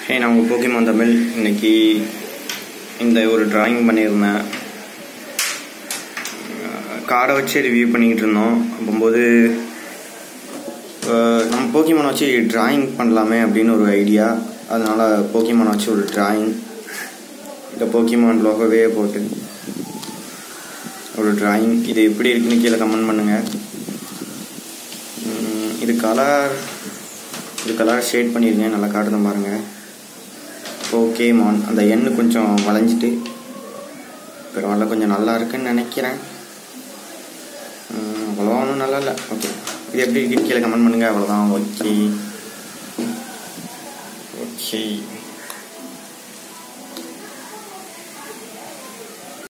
ஹே நான் உங்கள் போக்கிமான் தமிழ் இன்னைக்கு இந்த ஒரு டிராயிங் பண்ணியிருந்தேன் கார்டை வச்சு ரிவ்யூ பண்ணிக்கிட்டு இருந்தோம் அப்போது நம்ம போக்கிமான் வச்சு டிராயிங் பண்ணலாமே அப்படின்னு ஒரு ஐடியா அதனால் போக்கிமான் வச்சு ஒரு டிராயிங் இந்த போக்கிமான் லோகவே போட்டு ஒரு டிராயிங் இது எப்படி இருக்குன்னு கீழே கமெண்ட் பண்ணுங்கள் உம், இது கலர் இது கலர் ஷேட் பண்ணியிருக்கேன் நல்லா காட்டுதான் பாருங்கள் ஓகே மான் அந்த எண்ணு கொஞ்சம் வளைஞ்சிட்டு பரவாயில்ல கொஞ்சம் நல்லா இருக்குன்னு நினைக்கிறேன் உம், அவ்வளோவா ஒன்றும் நல்லா இல்லை ஓகே இது எப்படி இருக்குன்னு கீழே கமெண்ட் பண்ணுங்கள் அவ்வளோதான் ஓகே ஓகே